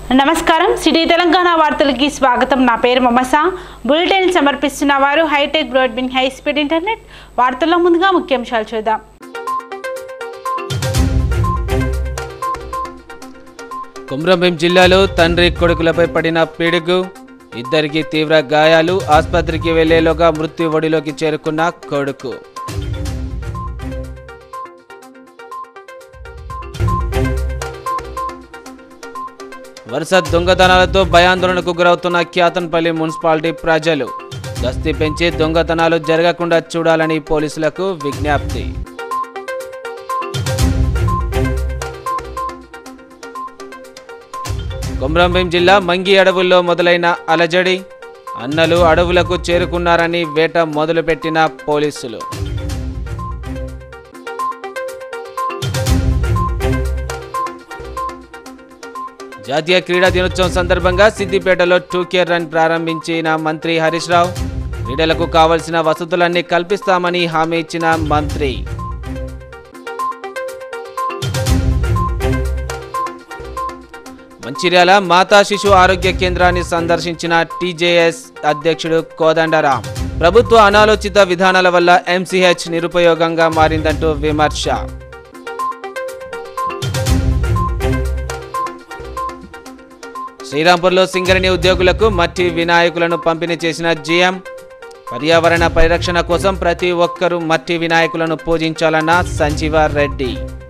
నమస్కారం సిటీ తెలంగాణ వార్తలకి స్వాగతం నా పేరు మమస బులెటిన్ సమర్పిస్తున్న వారు hitech broadband high speed internet వార్తల్లో ముందుగా ముఖ్యాంశాలు చూద్దాం కుమ్రంభీం జిల్లాలో తండ్రి కొడుకులపై పడిన పిడుగు ఇద్దరికి తీవ్ర గాయాలు ఆసుపత్రికి వెళ్లేలోగా మృత్యు ఒడిలోకి చేరుకున్న కొడుకు వరుస దొంగతనాలతో భయాందోళనకు గురవుతున్న క్యాతన్పల్లి మున్సిపాలిటీ ప్రజలు గస్తీ పెంచి దొంగతనాలు జరగకుండా చూడాలని పోలీసులకు విజ్ఞప్తి కొమ్రంభీం జిల్లా మంగి అడవుల్లో మొదలైన అలజడి అన్నలు అడవులకు చేరుకున్నారని వేట మొదలుపెట్టిన పోలీసులు జాతీయ క్రీడా దినోత్సవం సందర్భంగా సిద్దిపేటలో టూకే రన్ ప్రారంభించిన మంత్రి హరీష్ రావు క్రీడలకు కావలసిన వసతులన్నీ కల్పిస్తామని హామీ ఇచ్చిన మంత్రి మంచిర్యాల మాతా శిశు ఆరోగ్య కేంద్రాన్ని సందర్శించిన టీజేఎస్ అధ్యక్షుడు కోదండరాం ప్రభుత్వ అనాలోచిత విధానాల వల్ల ఎంసీహెచ్ నిరుపయోగంగా మారిందంటూ విమర్శ శ్రీరాంపూర్లో సింగరణి ఉద్యోగులకు మట్టి వినాయకులను పంపిణీ చేసిన జీఎం పర్యావరణ పరిరక్షణ కోసం ప్రతి ఒక్కరూ మట్టి వినాయకులను పూజించాలన్న సంజీవ రెడ్డి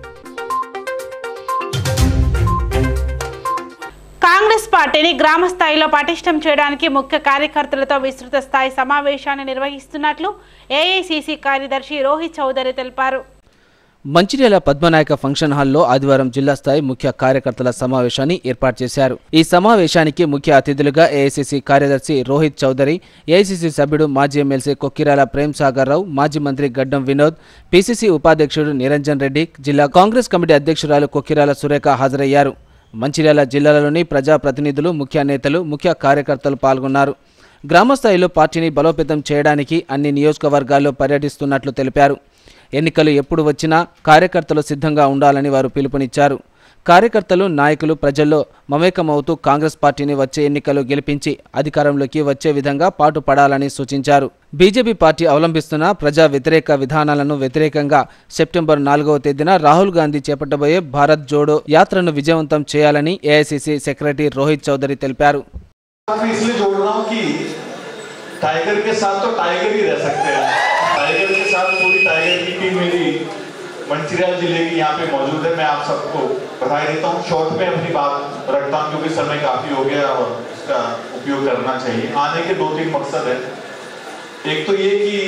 కాంగ్రెస్ పార్టీని గ్రామ స్థాయిలో పటిష్టం చేయడానికి ముఖ్య కార్యకర్తలతో విస్తృత స్థాయి సమావేశాన్ని నిర్వహిస్తున్నట్లు ఏఐసిసి కార్యదర్శి రోహిత్ చౌదరి తెలిపారు మంచిర్యాల పద్మనాయక ఫంక్షన్ హాల్లో ఆదివారం జిల్లా స్థాయి ముఖ్య కార్యకర్తల సమావేశాన్ని ఏర్పాటు చేశారు ఈ సమావేశానికి ముఖ్య అతిథులుగా ఏఐసిసి కార్యదర్శి రోహిత్ చౌదరి ఏఐసిసి సభ్యుడు మాజీ ఎమ్మెల్సీ కొక్కిరాల ప్రేమ్ సాగర్ రావు మాజీ మంత్రి గడ్డం వినోద్ పిసిసి ఉపాధ్యక్షుడు నిరంజన్ రెడ్డి జిల్లా కాంగ్రెస్ కమిటీ అధ్యక్షురాలు కొక్కిరాల సురేఖ హాజరయ్యారు మంచిర్యాల జిల్లాలోని ప్రజాప్రతినిధులు ముఖ్య నేతలు ముఖ్య కార్యకర్తలు పాల్గొన్నారు గ్రామస్థాయిలో పార్టీని బలోపేతం చేయడానికి అన్ని నియోజకవర్గాల్లో పర్యటిస్తున్నట్లు తెలిపారు ఎన్నికలు ఎప్పుడు వచ్చినా కార్యకర్తలు సిద్ధంగా ఉండాలని వారు పిలుపునిచ్చారు కార్యకర్తలు నాయకులు ప్రజల్లో మమేకమవుతూ కాంగ్రెస్ పార్టీని వచ్చే ఎన్నికలు గెలిపించి అధికారంలోకి వచ్చే విధంగా పాటుపడాలని సూచించారు బీజేపీ పార్టీ అవలంబిస్తున్న ప్రజా వ్యతిరేక విధానాలను వ్యతిరేకంగా సెప్టెంబర్ నాలుగవ తేదీన రాహుల్ గాంధీ చేపట్టబోయే భారత్ జోడో యాత్రను విజయవంతం చేయాలని ఏఐసిసి సెక్రటరీ రోహిత్ చౌదరి తెలిపారు मैं इसलिए जोड़ रहा हूँ कि टाइगर के साथ तो टाइगर ही रह सकते हैं टाइगर के साथ पूरी टाइगर की टीम मेरी मंचिरियल जिले की यहाँ पे मौजूद है मैं आप सबको बधाई देता हूँ शॉर्ट में अपनी बात रखता हूँ क्योंकि समय काफी हो गया और इसका उपयोग करना चाहिए आने के दो तीन मकसद है एक तो ये कि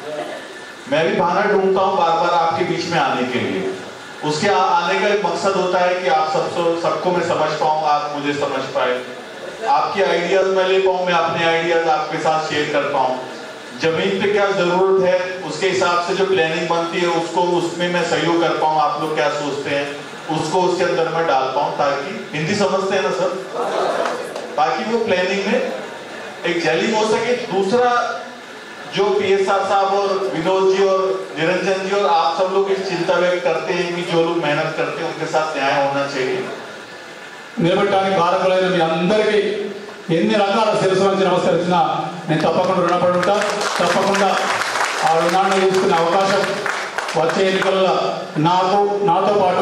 मैं भी बहाना ढूंढता हूँ बार बार आपके बीच में आने के लिए उसके आ, आने का एक मकसद होता है कि आप सबको सबको मैं समझ पाऊँ आप मुझे समझ पाए आपके आइडियाज मैं ले पाऊँ मैं अपने आइडियाज आपके साथ शेयर कर पाऊँ जमीन पे क्या जरूरत है उसके हिसाब से जो प्लानिंग बनती है उसको उसमें मैं सहयोग कर पाऊँ आप लोग क्या सोचते हैं उसको उसके अंदर मैं डाल पाऊँ ताकि हिंदी समझते हैं ना सर ताकि वो प्लानिंग में एक जेलिंग हो सके दूसरा जो पीएसआर साहब और विनोद जी और निरंजन जी और आप सब लोग इस चिंता व्यक्त करते हैं कि जो लोग मेहनत करते हैं उनके साथ न्याय होना चाहिए నిలబెట్టడానికి కారకులైన మీ అందరికీ ఎన్ని రకాల శిరస్సు నుంచి నమస్కరించినా నేను తప్పకుండా రుణపడి ఉంటా తప్పకుండా ఆ రుణాన్ని తీసుకునే అవకాశం వచ్చే ఎన్నికల్లో నాకు నాతో పాటు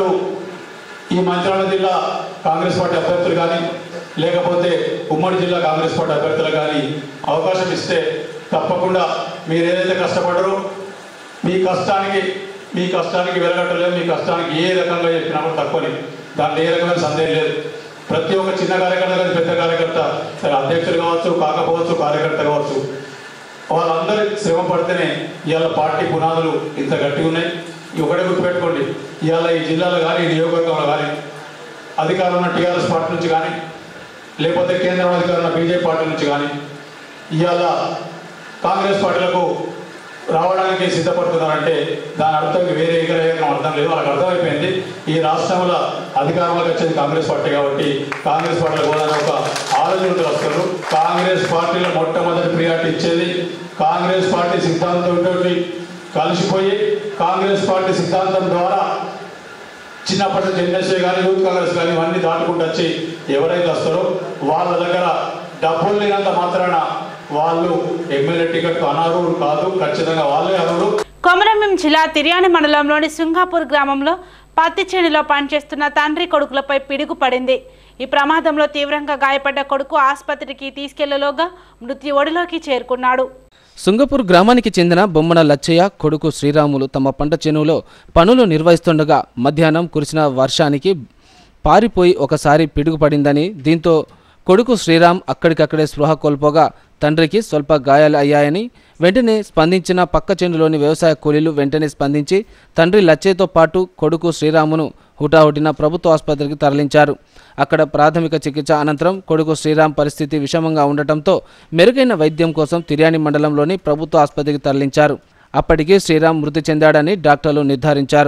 ఈ మంత్రాల జిల్లా కాంగ్రెస్ పార్టీ అభ్యర్థులు కానీ లేకపోతే ఉమ్మడి జిల్లా కాంగ్రెస్ పార్టీ అభ్యర్థులు కానీ అవకాశం ఇస్తే తప్పకుండా మీరు ఏదైతే కష్టపడరో మీ కష్టానికి మీ కష్టానికి వెలగట్టలేదు మీ కష్టానికి ఏ రకంగా చెప్పినా కూడా తక్కువని దాంట్లో ఏ రకమైన సందేహం లేదు ప్రతి ఒక్క చిన్న కార్యకర్త కానీ పెద్ద కార్యకర్త సరే అధ్యక్షులు కావచ్చు కాకపోవచ్చు కార్యకర్త కావచ్చు వాళ్ళందరూ శ్రమ పడితేనే ఇవాళ పార్టీ పునాదులు ఇంత గట్టిగా ఉన్నాయి ఈ ఒకటే గుర్తుపెట్టుకోండి ఇవాళ ఈ జిల్లాలో కానీ ఈ నియోజకవర్గంలో కానీ అధికారం ఉన్న టీఆర్ఎస్ పార్టీ నుంచి కానీ లేకపోతే కేంద్రం అధికారం ఉన్న బీజేపీ పార్టీ నుంచి కానీ ఇవాళ కాంగ్రెస్ పార్టీలకు రావడానికి సిద్ధపడుతున్నారంటే దాని అర్థం వేరే ఏకరేఖం అర్థం లేదు వాళ్ళకి అర్థమైపోయింది ఈ రాష్ట్రంలో అధికారంలోకి వచ్చేది కాంగ్రెస్ పార్టీ కాబట్టి కాంగ్రెస్ పార్టీలో కూడా ఒక ఆలోచనతో వస్తారు కాంగ్రెస్ పార్టీలో మొట్టమొదటి ప్రియారిటీ ఇచ్చేది కాంగ్రెస్ పార్టీ సిద్ధాంతంతో కలిసిపోయి కాంగ్రెస్ పార్టీ సిద్ధాంతం ద్వారా చిన్నప్పటి నుంచి ఎన్ఎస్ఏ కానీ యూత్ కాంగ్రెస్ కానీ ఇవన్నీ దాటుకుంటూ వచ్చి ఎవరైతే వస్తారో వాళ్ళ దగ్గర డబ్బులు లేనంత మాత్రాన వాళ్ళు ఎమ్మెల్యే టికెట్ అనర్హులు కాదు ఖచ్చితంగా వాళ్ళే అర్హులు కొమరంభీం జిల్లా తిర్యాని మండలంలోని సింగాపూర్ గ్రామంలో పత్తి చేనులో పనిచేస్తున్న తండ్రి కొడుకులపై పిడుగు పడింది ఈ ప్రమాదంలో తీవ్రంగా గాయపడ్డ కొడుకు ఆసుపత్రికి తీసుకెళ్లలోగా మృత్యు ఒడిలోకి చేరుకున్నాడు సుంగపూర్ గ్రామానికి చెందిన బొమ్మన లచ్చయ్య కొడుకు శ్రీరాములు తమ పంట చేనులో పనులు నిర్వహిస్తుండగా మధ్యాహ్నం కురిసిన వర్షానికి పారిపోయి ఒకసారి పిడుగుపడిందని దీంతో కొడుకు శ్రీరామ్ అక్కడికక్కడే స్పృహ కోల్పోగా తండ్రికి స్వల్ప గాయాలు అయ్యాయని వెంటనే స్పందించిన పక్క చేనులోని వ్యవసాయ కూలీలు వెంటనే స్పందించి తండ్రి లచ్చయ్యతో పాటు కొడుకు శ్రీరామును హుటాహుటిన ప్రభుత్వ ఆసుపత్రికి తరలించారు అక్కడ ప్రాథమిక చికిత్స అనంతరం కొడుకు శ్రీరామ్ పరిస్థితి విషమంగా ఉండటంతో మెరుగైన వైద్యం కోసం తిర్యాని మండలంలోని ప్రభుత్వ ఆసుపత్రికి తరలించారు అప్పటికే శ్రీరామ్ మృతి చెందాడని డాక్టర్లు నిర్ధారించారు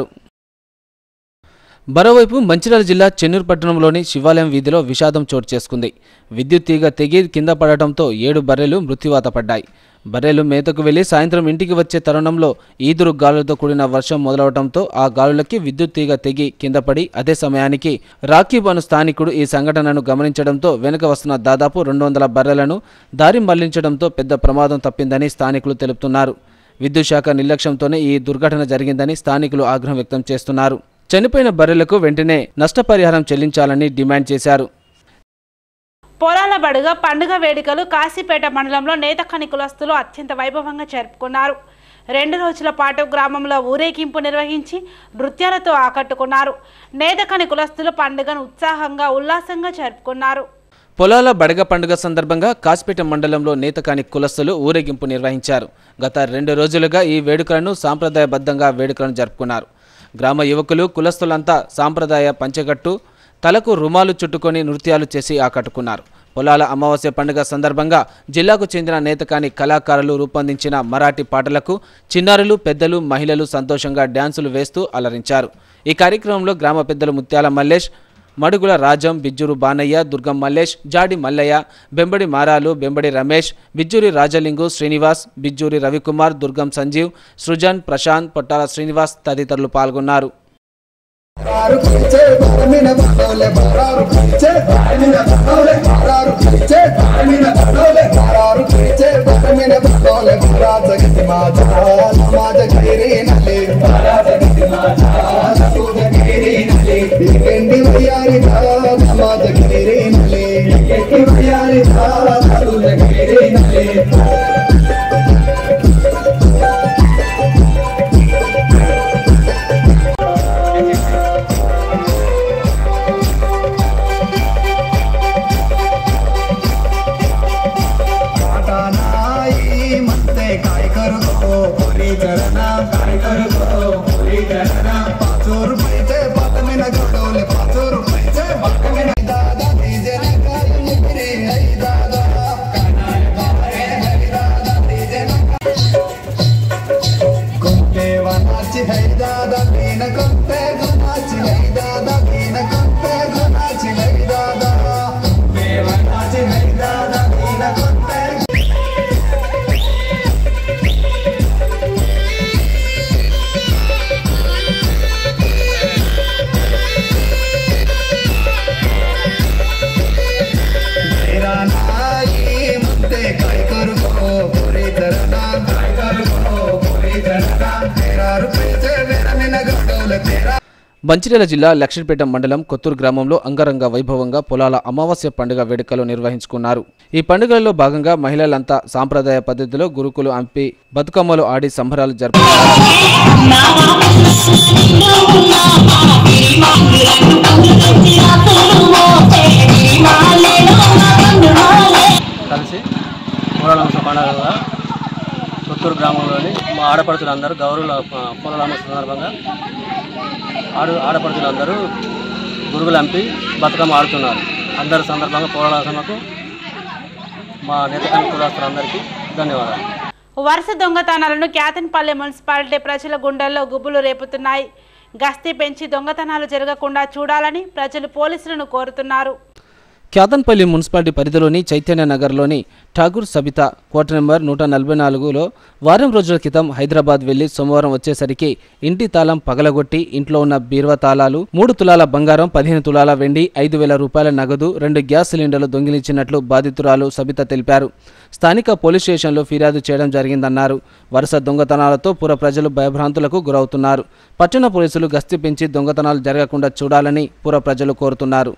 మరోవైపు మంచిర్యాల జిల్లా చెన్నూరు పట్టణంలోని శివాలయం వీధిలో విషాదం చోటు చేసుకుంది విద్యుత్ తీగ తెగి కింద పడటంతో ఏడు బర్రెలు మృత్యువాత పడ్డాయి బర్రెలు మేతకు వెళ్లి సాయంత్రం ఇంటికి వచ్చే తరుణంలో ఈదురు గాలులతో కూడిన వర్షం మొదలవడంతో ఆ గాలులకి విద్యుత్ తీగ తెగి కింద పడి అదే సమయానికి రాకీబ్ అను స్థానికుడు ఈ సంఘటనను గమనించడంతో వెనుక వస్తున్న దాదాపు రెండు వందల బర్రెలను దారి మళ్లించడంతో పెద్ద ప్రమాదం తప్పిందని స్థానికులు తెలుపుతున్నారు విద్యుత్ శాఖ నిర్లక్ష్యంతోనే ఈ దుర్ఘటన జరిగిందని స్థానికులు ఆగ్రహం వ్యక్తం చేస్తున్నారు చనిపోయిన బర్రెలకు వెంటనే నష్టపరిహారం చెల్లించాలని డిమాండ్ చేశారు పొలాల బడుగ పండుగ వేడుకలు కాశీపేట మండలంలో నేతకని కులస్తులు అత్యంత వైభవంగా జరుపుకున్నారు రెండు రోజుల పాటు గ్రామంలో ఊరేగింపు నిర్వహించి నృత్యాలతో ఆకట్టుకున్నారు నేతకని కులస్తులు పండుగను ఉత్సాహంగా ఉల్లాసంగా జరుపుకున్నారు పొలాల బడగ పండుగ సందర్భంగా కాసిపేట మండలంలో నేతకాని కులస్తులు ఊరేగింపు నిర్వహించారు గత రెండు రోజులుగా ఈ వేడుకలను సాంప్రదాయబద్ధంగా వేడుకలను జరుపుకున్నారు గ్రామ యువకులు కులస్తులంతా సాంప్రదాయ పంచగట్టు తలకు రుమాలు చుట్టుకొని నృత్యాలు చేసి ఆకట్టుకున్నారు పొలాల అమావాస్య పండుగ సందర్భంగా జిల్లాకు చెందిన నేతకాని కళాకారులు రూపొందించిన మరాఠీ పాటలకు చిన్నారులు పెద్దలు మహిళలు సంతోషంగా డ్యాన్సులు వేస్తూ అలరించారు ఈ కార్యక్రమంలో గ్రామ పెద్దలు ముత్యాల మల్లేష్ మడుగుల రాజం బిజ్జూరు బానయ్య దుర్గం మల్లేష్ జాడి మల్లయ్య బెంబడి మారాలు బెంబడి రమేష్ బిజ్జూరి రాజలింగు శ్రీనివాస్ బిజ్జూరి రవికుమార్ దుర్గం సంజీవ్ సృజన్ ప్రశాంత్ పొట్టాల శ్రీనివాస్ తదితరులు పాల్గొన్నారు బారారు పిలిచే బారమిన బండోలే బారారు పిలిచే బారమిన బండోలే బారారు పిలిచే బారమిన బండోలే బారారు పిలిచే బారమిన బండోలే బారా జగతి మాత సమాజ గిరి నలే బారా జగతి మాత సూజ గిరి నలే దిగండి వయ్యారి దా సమాజ గిరి నలే దిగండి వయ్యారి దా సూజ గిరి నలే नाही म्हणते काय करू गो पुरी चरणा काय करू गो पुरी चरणा पाच रुपयाचे बातमीन घडवले पाच रुपयाचे बातमीन दादा डीजे ने काय मुकरी है दादा कानाय बारे है दादा डीजे कोणते वनाची है दादा बिन कोणते गुणाची है दादा बिन कोणते गुणाची है दादा कोणते वनाची है दादा बिन कोणते तेरा नाही म्हणते काय करू गो पुरी चरणा काय करू गो पुरी चरणा तेरा रुपयाचे वेळाने घडवलं तेरा మంచిర్యాల జిల్లా లక్ష్మీపేట మండలం కొత్తూరు గ్రామంలో అంగరంగ వైభవంగా పొలాల అమావాస్య పండుగ వేడుకలు నిర్వహించుకున్నారు ఈ పండుగలలో భాగంగా మహిళలంతా సాంప్రదాయ పద్ధతిలో గురుకులు అంపి బతుకమ్మలు ఆడి సంబరాలు జరుపుకున్నారు కలిసి పూలనామస పండుగగా పుత్తూరు గ్రామంలోని మా ఆడపడుచులందరూ గౌరవుల పూలనామస సందర్భంగా ఆడు ఆడపడుచులందరూ గురుగులు అంపి బతుకమ్మ ఆడుతున్నారు అందరి సందర్భంగా పూలనామకు మా నేతకాని కులాస్తులందరికీ ధన్యవాదాలు వరుస దొంగతనాలను క్యాతన్పల్లె మున్సిపాలిటీ ప్రజల గుండెల్లో గుబులు రేపుతున్నాయి గస్తీ పెంచి దొంగతనాలు జరగకుండా చూడాలని ప్రజలు పోలీసులను కోరుతున్నారు క్యాతన్పల్లి మున్సిపాలిటీ పరిధిలోని చైతన్య నగర్లోని ఠాగూర్ సబిత కోట నెంబర్ నూట నలభై నాలుగులో వారం రోజుల క్రితం హైదరాబాద్ వెళ్లి సోమవారం వచ్చేసరికి ఇంటి తాళం పగలగొట్టి ఇంట్లో ఉన్న బీరువా తాళాలు మూడు తులాల బంగారం పదిహేను తులాల వెండి ఐదు వేల రూపాయల నగదు రెండు గ్యాస్ సిలిండర్లు దొంగిలించినట్లు బాధితురాలు సబిత తెలిపారు స్థానిక పోలీస్ స్టేషన్లో ఫిర్యాదు చేయడం జరిగిందన్నారు వరుస దొంగతనాలతో పుర ప్రజలు భయభ్రాంతులకు గురవుతున్నారు పట్టణ పోలీసులు గస్తీ పెంచి దొంగతనాలు జరగకుండా చూడాలని పుర ప్రజలు కోరుతున్నారు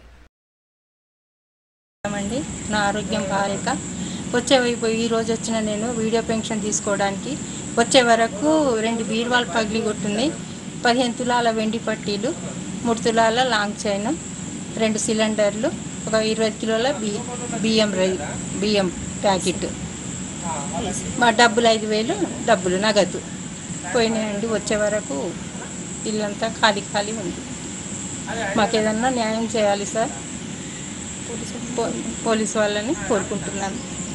అండి నా ఆరోగ్యం బాగాలేక వచ్చే వైపు ఈ రోజు వచ్చిన నేను వీడియో పెన్షన్ తీసుకోవడానికి వచ్చే వరకు రెండు బీరువాలు పగిలి కొట్టున్నాయి పదిహేను తులాల వెండి పట్టీలు మూడు తులాల లాంగ్ చైన్ రెండు సిలిండర్లు ఒక ఇరవై కిలోల బి బియ్యం రై బియ్యం ప్యాకెట్ మా డబ్బులు ఐదు వేలు డబ్బులు నగదు పోయినాయండి వచ్చే వరకు ఇల్లంతా ఖాళీ ఖాళీ ఉంది మాకేదన్నా న్యాయం చేయాలి సార్ పో- పోలీసు వాళ్ళని కోరుకుంటున్నాను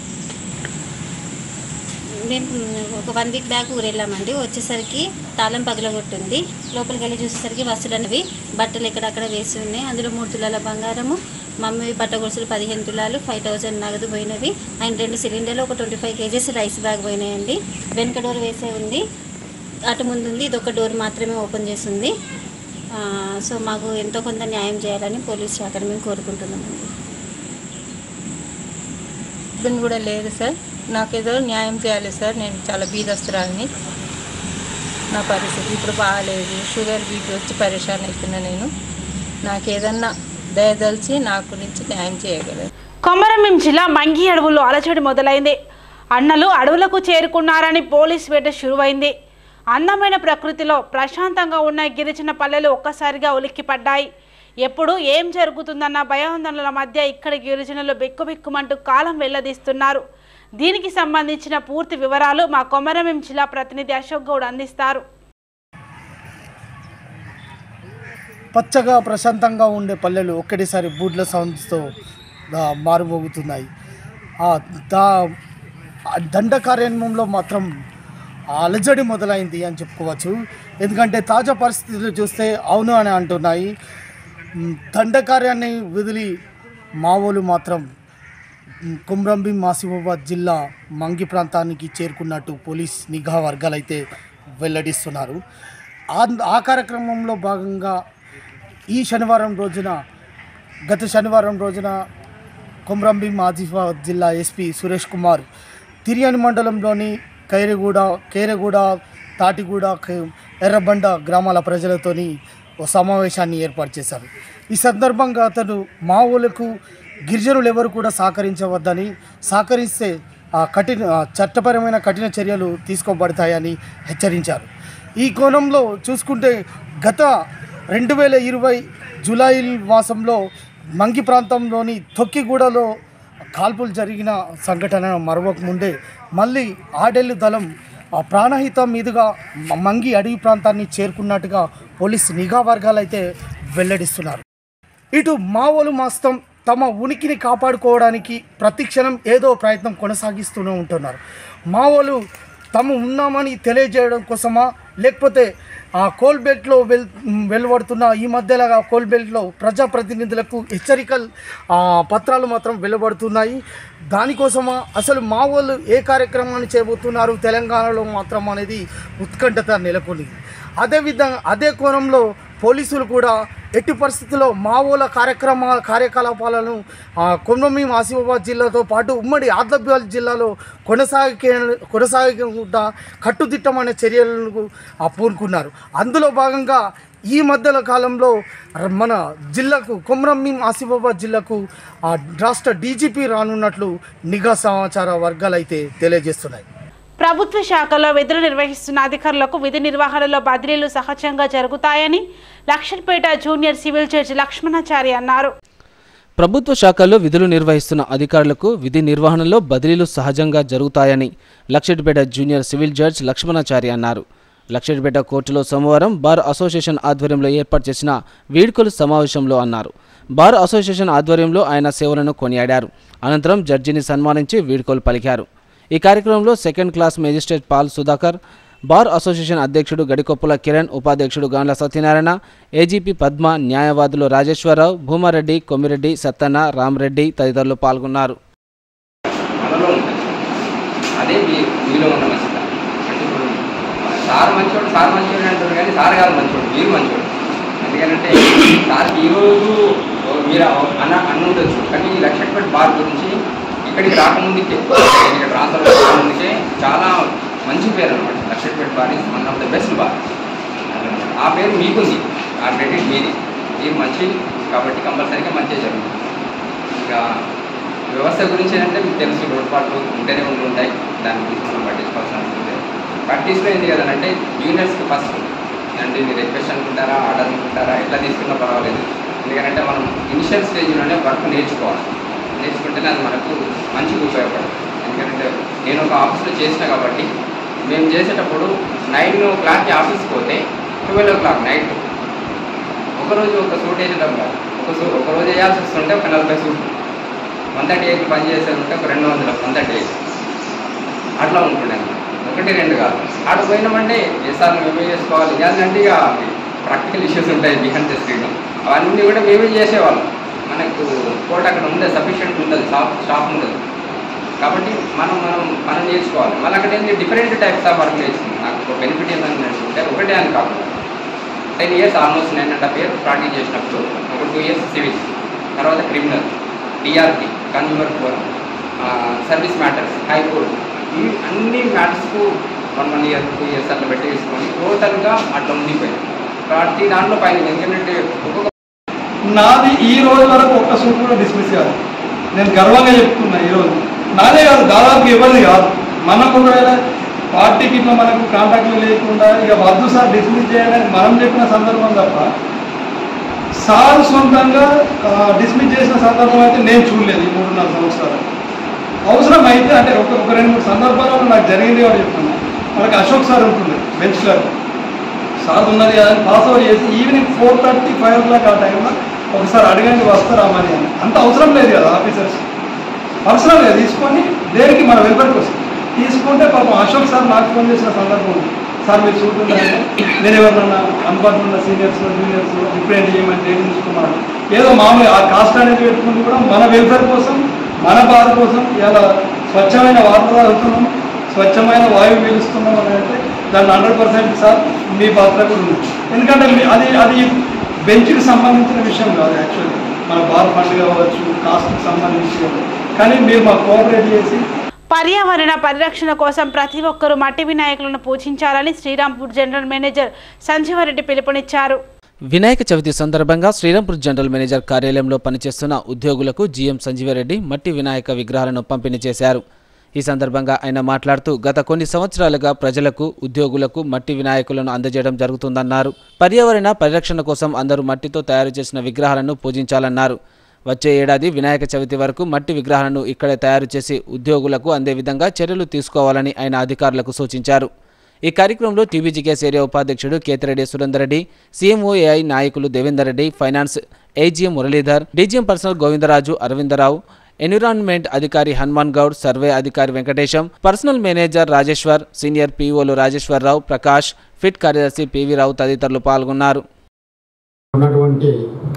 మేము ఒక వన్ వీక్ బ్యాక్ ఊరు వెళ్ళామండి వచ్చేసరికి తాళం పగలగొట్టింది లోపలికి వెళ్ళి చూసేసరికి వస్తువులు అనేవి బట్టలు ఎక్కడక్కడ వేసి ఉన్నాయి అందులో మూడు తులాల బంగారము మమ్మీ బట్ట గొలుసులు పదిహేను తులాలు ఫైవ్ థౌజండ్ నగదు పోయినవి అండ్ రెండు సిలిండర్లు ఒక twenty five KGs rice bag పోయినాయండి వెనక డోర్ వేసే ఉంది అటు ముందు ఉంది ఇది ఒక డోర్ మాత్రమే ఓపెన్ చేసి ఉంది ఆ, సో మాకు ఎంతో కొంత న్యాయం చేయాలని పోలీస్ శాఖను మేము కోరుకుంటున్నామండి హస్బెండ్ కూడా లేదు సార్ నాకేదో న్యాయం చేయాలి సార్ నేను చాలా బీదస్తురాలని నా పరిస్థితి ఇప్పుడు బాగాలేదు షుగర్ బీపీ వచ్చి పరేషాన్ అవుతున్నా నేను నాకు ఏదన్నా దయదలిచి నా గురించి న్యాయం చేయగలరు కొమరంభీం జిల్లా మంగి అడవుల్లో అలచడి మొదలైంది అన్నలు అడవులకు చేరుకున్నారని పోలీస్ వేట శురువైంది అందమైన ప్రకృతిలో ప్రశాంతంగా ఉన్న గిరిజన పల్లెలు ఒక్కసారిగా ఉలిక్కిపడ్డాయి ఎప్పుడు ఏం జరుగుతుందన్న భయాందోళనల మధ్య ఇక్కడి గిరిజనులు బిక్కుబిక్కుమంటూ కాలం వెల్లదీస్తున్నారు దీనికి సంబంధించిన పూర్తి వివరాలు మా కొమరంభీం జిల్లా ప్రతినిధి అశోక్ గౌడ్ అందిస్తారు పచ్చగా ప్రశాంతంగా ఉండే పల్లెలు ఒక్కటేసారి బూడ్ల సౌండ్స్తో ఆ, మారుమోగుతున్నాయి ఆ దా ఆ దండకార్యక్రమంలో మాత్రం ఆ అలజడి మొదలైంది అని చెప్పుకోవచ్చు ఎందుకంటే తాజా పరిస్థితులు చూస్తే అవును అని అంటున్నాయి మ్, దండకార్యాన్ని వదిలి మావోలు మాత్రం మ్, కుమ్రంభీం ఆసిఫాబాద్ జిల్లా మంగి ప్రాంతానికి చేరుకున్నట్టు పోలీస్ నిఘా వర్గాలు అయితే వెల్లడిస్తున్నారు ఆ ఆ కార్యక్రమంలో భాగంగా ఈ శనివారం రోజున గత శనివారం రోజున కొమ్రంభీం ఆసిఫాబాద్ జిల్లా ఎస్పీ సురేష్ కుమార్ తిరియని మండలంలోని కైరగూడ కేరగూడ తాటిగూడ క- ఎర్రబండ గ్రామాల ప్రజలతోని ఓ సమావేశాన్ని ఏర్పాటు చేశారు ఈ సందర్భంగా అతను మావోలకు గిరిజనులు ఎవరు కూడా సహకరించవద్దని సహకరిస్తే ఆ కఠిన ఆ చట్టపరమైన కఠిన చర్యలు తీసుకోబడతాయని హెచ్చరించారు ఈ కోణంలో చూసుకుంటే గత రెండు వేల ఇరవై జూలై మాసంలో మంగి ప్రాంతంలోని తొక్కిగూడలో కాల్పులు జరిగిన సంఘటన మరవక ముందే మళ్ళీ ఆడెల్లు దళం ఆ ప్రాణహిత మీదుగా మ- మంగి అడవి ప్రాంతాన్ని చేరుకున్నట్టుగా పోలీస్ నిఘా వర్గాలు అయితే వెల్లడిస్తున్నారు ఇటు మావోలు మాస్తం తమ ఉనికిని కాపాడుకోవడానికి ప్రతిక్షణం ఏదో ప్రయత్నం కొనసాగిస్తూనే ఉంటున్నారు మావోలు తాము ఉన్నామని తెలియజేయడం కోసమా లేకపోతే ఆ కోల్బెల్ట్లో వెల్ వెలువడుతున్న ఈ మధ్యలో ఆ కోల్బెల్ట్లో ప్రజాప్రతినిధులకు హెచ్చరికలు ఆ, పత్రాలు మాత్రం వెలువడుతున్నాయి దానికోసమా అసలు మావోలు ఏ కార్యక్రమాన్ని చేయబోతున్నారు తెలంగాణలో మాత్రం అనేది ఉత్కంఠత నెలకొంది అదేవిధంగా అదే కోణంలో పోలీసులు కూడా ఎట్టి పరిస్థితుల్లో మావోల కార్యక్రమ కార్యకలాపాలను ఆ, కొమరంభీం ఆసిఫాబాద్ జిల్లాతో పాటు ఉమ్మడి ఆదిలాబాద్ జిల్లాలో కొనసాగే కొనసాగకుండా కట్టుదిట్టమైన చర్యలకు ఆ, పూనుకున్నారు అందులో భాగంగా ఈ మధ్యల కాలంలో ర- మన జిల్లాకు కొమరంభీం ఆసిఫాబాద్ జిల్లాకు ఆ, రాష్ట్ర డీజీపీ రానున్నట్లు నిఘా సమాచార వర్గాలు అయితే తెలియజేస్తున్నాయి ప్రభుత్వ శాఖలో విధులు నిర్వహిస్తున్న అధికారులకు విధి నిర్వహణలో బదిలీలు సహజంగా జరుగుతాయని Lakshanapeta junior civil judge Lakshmanachari అన్నారు ప్రభుత్వ శాఖల్లో విధులు నిర్వహిస్తున్న అధికారులకు విధి నిర్వహణలో బదిలీలు సహజంగా జరుగుతాయని Luxettipet junior civil judge Lakshmanachari అన్నారు లక్షటిపేట కోర్టులో సోమవారం బార్ అసోసియేషన్ ఆధ్వర్యంలో ఏర్పాటు చేసిన వేడుకలు సమావేశంలో అన్నారు బార్ అసోసియేషన్ ఆధ్వర్యంలో ఆయన సేవలను కొనియాడారు అనంతరం జడ్జిని సన్మానించి వీడ్కోలు పలికారు ఈ కార్యక్రమంలో second class magistrate Paul Sudhakar bar association అధ్యక్షుడు గడికొప్పుల కిరణ్ ఉపాధ్యక్షుడు గాండ్ల సత్యనారాయణ ఏజీపీ పద్మ న్యాయవాదులు రాజేశ్వరరావు భూమారెడ్డి కొమ్మిరెడ్డి సత్తన్న రామరెడ్డి తదితరులు పాల్గొన్నారు మనలో ఉంటుంది అదే మీ మీలో ఉన్న మంచితనం అంటే ఇప్పుడు సార్ మంచోడు సార్ మంచోడు అంటారు కానీ సార్ గారు మంచోడు మీరు మంచోడు ఎందుకంటే సార్కి ఈరోజు మీరు అన్న అన్న ఉండొచ్చు కానీ ఈ లక్షపేట బార్ గురించి ఇక్కడికి రాకముందుకే ఇక్కడ ట్రాన్స్ఫర్ రాకముందుకే చాలా మంచి పేరు అనమాట Lakshapeta bar is one of the best bar ఆ పేరు మీకుంది ఆ క్రెడిట్ మీది మీరు మంచి కాబట్టి కంపల్సరీగా మంచిగా జరుగుతుంది ఇంకా వ్యవస్థ గురించి అంటే మీకు తెలుసు లోటుపాట్లు ఉంటేనే ఉండి ఉంటాయి దాని గురించి మనం పట్టించుకోవాల్సిన అవసరం లేదు ప్రాక్టీస్లో ఏంది కదంటే జూనియర్స్కి ఫస్ట్ అంటే మీరు రిక్వెస్ట్ అనుకుంటారా ఆర్డర్ అనుకుంటారా ఎట్లా తీసుకున్నా పర్వాలేదు ఎందుకంటే మనం ఇనిషియల్ స్టేజ్లోనే వర్క్ నేర్చుకోవాలి నేర్చుకుంటేనే అది మనకు మంచిగా ఉపయోగపడుతుంది ఎందుకంటే నేను ఒక ఆఫీస్లో చేసిన కాబట్టి మేము చేసేటప్పుడు నైన్ ఓ క్లాక్కి ఆఫీస్కి పోతే ట్వెల్వ్ ఓ క్లాక్ నైట్ ఒకరోజు ఒక సూట్ వేసేటం కాదు ఒక సూ ఒక రోజు వేయాల్సి వస్తుంటే ఒక నలభై సూట్ వన్ థర్టీ ఎయిట్ పని చేసే ఉంటే ఒక రెండు వందల వన్ థర్టీ ఎయిట్ అట్లా ఉంటుండే ఒకటి రెండు కాదు ఆడ పోయినామంటే ఎస్ఆర్ మేమే చేసుకోవాలి ఇదంటే ఇక ప్రాక్టికల్ ఇష్యూస్ ఉంటాయి బిహైండ్ ద స్క్రీన్ అవన్నీ కూడా మేమే చేసేవాళ్ళం మనకు కోట్ అక్కడ ఉండే సఫిషియెంట్ ఉంటుంది స్టాఫ్ స్టాఫ్ ఉండదు కాబట్టి మనం మనం మనం నేర్చుకోవాలి మళ్ళీ అక్కడ ఏంటి డిఫరెంట్ టైప్స్ ఆఫ్ వర్క్ నేర్చుకుంది నాకు ఒక బెనిఫిట్ ఏంటంటే అంటే ఒకటే అని కాకుండా ten years almost nine and half year practice చేసినప్పుడు ఒక టూ ఇయర్స్ సివిల్ తర్వాత criminal TRP consumer forum service matters high court ఈ అన్ని మ్యాటర్స్కు one one year two years అట్లా పెట్టి తీసుకొని టోటల్గా అట్లా ఉండిపోయింది ప్రతి దాంట్లో పైన ఎందుకంటే ఒక్కొక్క నాది ఈ రోజు వరకు ఒక్క సూట్ కూడా డిస్మిస్ కాదు నేను గర్వంగా చెప్తున్నా ఈరోజు నాదే కాదు దాదాపు ఎవరిది కాదు మనకు ఒకవేళ పార్టీకి ఇట్లా మనకు కాంటాక్ట్లు లేకుండా ఇక వద్దు సార్ డిస్మిస్ చేయాలని మనం చెప్పిన సందర్భం తప్ప సార్ సొంతంగా డిస్మిస్ చేసిన సందర్భం అయితే నేను చూడలేదు ఈ మూడున్నర సంవత్సరాలు అవసరం అయితే అంటే ఒక ఒక రెండు మూడు సందర్భాలలో నాకు జరిగింది కూడా చెప్తున్నా మనకి అశోక్ సార్ ఉంటుంది బెంచ్ క్లర్క్ సార్ ఉన్నది కదా అని పాస్ అవుట్ చేసి evening four thirty five o'clock ఆ టైంలో ఒకసారి అడగండి వస్తారా మని అని అంత అవసరం లేదు కదా ఆఫీసర్స్ అవసరం లేదు తీసుకొని దేనికి మన వెల్ఫేర్ కోసం తీసుకుంటే పాపం అశోక్ సార్ నాకు ఫోన్ చేసిన సందర్భం ఉంది సార్ మీరు చూస్తుంటారంటే నేను ఎవరినన్నా అందుబాటులో ఉన్న సీనియర్స్ జూనియర్స్ రిప్రజెంట్ చేయమని ట్రైనింగ్ తీసుకోమని ఏదో మామూలు ఆ కాస్ట్ అనేది పెట్టుకుని కూడా మన వెల్ఫేర్ కోసం మన బాధ కోసం ఇలా స్వచ్ఛమైన వార్త తాగుతున్నాం స్వచ్ఛమైన వాయువు పీలుస్తున్నాం అని అంటే దాన్ని హండ్రెడ్ పర్సెంట్ సార్ మీ పాత్ర కూడా ఉంది ఎందుకంటే మీ- అది అది బెంచ్కి సంబంధించిన విషయం కాదు యాక్చువల్లీ మన బార్ ఫండ్ కావచ్చు కాస్ట్కి సంబంధించి కావచ్చు. కానీ మీరు మాకు కోఆపరేట్ చేసి పర్యావరణ పరిరక్షణ కోసం ప్రతి ఒక్కరూ మట్టి వినాయకులను పూజించాలని శ్రీరాంపూర్ జనరల్ మేనేజర్ సంజీవరెడ్డి పిలుపునిచ్చారు వినాయక చవితి సందర్భంగా శ్రీరాంపూర్ జనరల్ మేనేజర్ కార్యాలయంలో పనిచేస్తున్న ఉద్యోగులకు జీఎం సంజీవరెడ్డి మట్టి వినాయక విగ్రహాలను పంపిణీ చేశారు ఈ సందర్భంగా ఆయన మాట్లాడుతూ గత కొన్ని సంవత్సరాలుగా ప్రజలకు ఉద్యోగులకు మట్టి వినాయకులను అందజేయడం జరుగుతుందన్నారు పర్యావరణ పరిరక్షణ కోసం అందరూ మట్టితో తయారు చేసిన విగ్రహాలను పూజించాలన్నారు వచ్చే ఏడాది వినాయక చవితి వరకు మట్టి విగ్రహాలను ఇక్కడే తయారు చేసి ఉద్యోగులకు అందే విధంగా చర్యలు తీసుకోవాలని ఆయన అధికారులకు సూచించారు ఈ కార్యక్రమంలో టీబీజీకేస్ ఏరియా ఉపాధ్యక్షుడు కేతిరెడ్డి సురేందర్ రెడ్డి సీఎంఓఏఐ నాయకులు Devender Reddy finance AGM Muralidhar DGM personnel Govindaraju Aravindarao environment అధికారి హనుమాన్ గౌడ్ సర్వే అధికారి Venkatesham personnel manager Rajeshwar senior పీఓలు రాజేశ్వరరావు ప్రకాష్ ఫిట్ కార్యదర్శి పివి రావు తదితరులు పాల్గొన్నారు ఉన్నటువంటి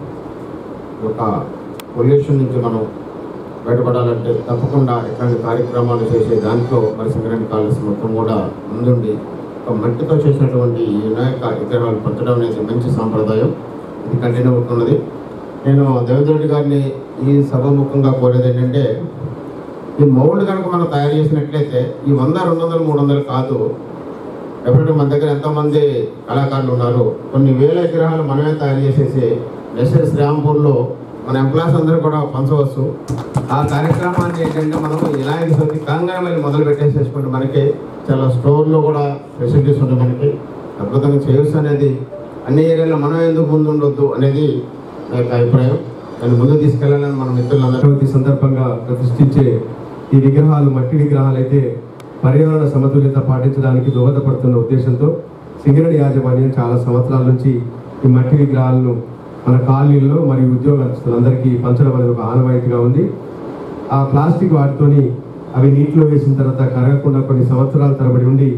ఒక పొల్యూషన్ నుంచి మనం బయటపడాలంటే తప్పకుండా ఇట్లాంటి కార్యక్రమాలు చేసే దాంట్లో మరి సింగరేణి కాలేజ్ మొత్తం కూడా ముందుండి ఒక మట్టితో చేసినటువంటి ఈ వినాయక విగ్రహాలు పెట్టడం అనేది మంచి సాంప్రదాయం ఇది కంటిన్యూ అవుతున్నది నేను దేవేంద్ర రెడ్డి గారిని ఈ సభాముఖంగా కోరేది ఏంటంటే ఈ మౌల్డ్ కనుక మనం తయారు చేసినట్లయితే ఈ వంద రెండు వందలు మూడు వందలు కాదు డెఫినెట్గా మన దగ్గర ఎంతోమంది కళాకారులు ఉన్నారు కొన్ని వేల విగ్రహాలు మనమే తయారు చేసేసి ఎస్ఎస్ శ్రీరాంపూర్లో మన ఎంప్లాయీస్ అందరూ కూడా పంచవచ్చు ఆ కార్యక్రమాన్ని ఏంటంటే మనం వినాయక చవితి కంగారు మళ్ళీ మొదలు పెట్టేసేసుకుంటే మనకి చాలా స్టోర్లో కూడా ఫెసిలిటీస్ ఉంటాయి మనకి అద్భుతంగా చేయొచ్చు అనేది అన్ని ఏరియాలో మనం ఎందుకు ముందు ఉండొద్దు అనేది నా యొక్క అభిప్రాయం దాన్ని ముందు తీసుకెళ్ళాలని మన మిత్రులందరూ చవితి సందర్భంగా ప్రతిష్ఠించే ఈ విగ్రహాలు మట్టి విగ్రహాలు అయితే పర్యావరణ సమతుల్యత పాటించడానికి దోహదపడుతున్న ఉద్దేశంతో సింగరేణి యాజమాన్యం చాలా సంవత్సరాల నుంచి ఈ మట్టి విగ్రహాలను మన కాలనీల్లో మరియు ఉద్యోగస్తులందరికీ పంచడం అనేది ఒక ఆనవాయితీగా ఉంది ఆ ప్లాస్టిక్ వాటితోని అవి నీటిలో వేసిన తర్వాత కరగకుండా కొన్ని సంవత్సరాల తరబడి ఉండి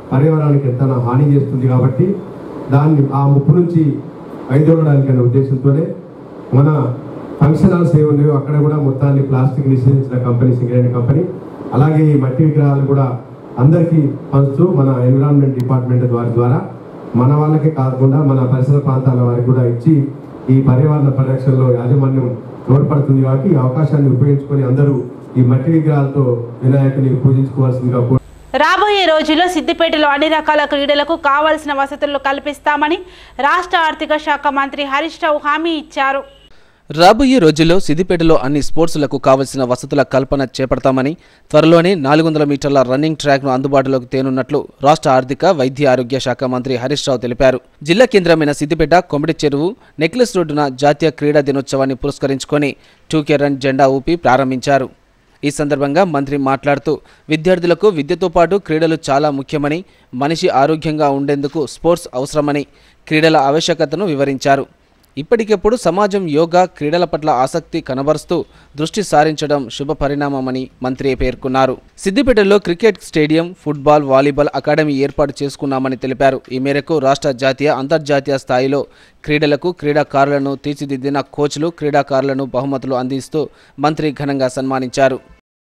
పర్యావరణానికి ఎంత హాని చేస్తుంది కాబట్టి దాన్ని ఆ ముప్పు నుంచి వైదొలడానికి అనే ఉద్దేశంతోనే మన ఫంక్షన్ హాల్స్ ఏ ఉన్నాయో అక్కడ కూడా మొత్తాన్ని ప్లాస్టిక్ నిషేధించిన కంపెనీ సింగరేణి కంపెనీ అలాగే ఈ మట్టి విగ్రహాలు కూడా అందరికీ పంచుతూ మన ఎన్విరాన్మెంట్ డిపార్ట్మెంట్ ద్వారా ద్వారా మన వాళ్ళకే కాకుండా మన పరిసర ప్రాంతాల వారికి కూడా ఇచ్చి ఈ పర్యావరణ పరిరక్షణలో యాజమాన్యం తోడ్పడుతుంది కాబట్టి ఈ అవకాశాన్ని ఉపయోగించుకొని అందరూ ఈ మట్టి విగ్రహాలతో వినాయకుని పూజించుకోవాల్సిందిగా కోరు- రాబోయే రోజుల్లో సిద్దిపేటలో అన్ని రకాల క్రీడలకు కావలసిన వసతులు కల్పిస్తామని రాష్ట్ర ఆర్థిక శాఖ మంత్రి హరీష్ రావు హామీ ఇచ్చారు రాబోయే రోజుల్లో సిద్దిపేటలో అన్ని స్పోర్ట్స్లకు కావలసిన వసతుల కల్పన చేపడతామని త్వరలోనే నాలుగు వందల మీటర్ల రన్నింగ్ ట్రాక్ను అందుబాటులోకి తేనున్నట్లు రాష్ట్ర ఆర్థిక వైద్య ఆరోగ్య శాఖ మంత్రి హరీష్ రావు తెలిపారు జిల్లా కేంద్రమైన సిద్దిపేట కొమిడి చెరువు నెక్లెస్ రోడ్డున జాతీయ క్రీడా దినోత్సవాన్ని పురస్కరించుకొని టూకే రన్ జెండా ఊపి ప్రారంభించారు ఈ సందర్భంగా మంత్రి మాట్లాడుతూ విద్యార్థులకు విద్యతో పాటు క్రీడలు చాలా ముఖ్యమని మనిషి ఆరోగ్యంగా ఉండేందుకు స్పోర్ట్స్ అవసరమని క్రీడల ఆవశ్యకతను వివరించారు ఇప్పటికెప్పుడు సమాజం యోగా క్రీడల పట్ల ఆసక్తి కనబరుస్తూ దృష్టి సారించడం శుభ పరిణామమని మంత్రి పేర్కొన్నారు సిద్దిపేటలో cricket stadium football volleyball academy ఏర్పాటు చేసుకున్నామని తెలిపారు ఈ మేరకు రాష్ట్ర జాతీయ అంతర్జాతీయ స్థాయిలో క్రీడలకు క్రీడాకారులను తీర్చిదిద్దిన కోచ్లు క్రీడాకారులను బహుమతులు అందిస్తూ మంత్రి ఘనంగా సన్మానించారు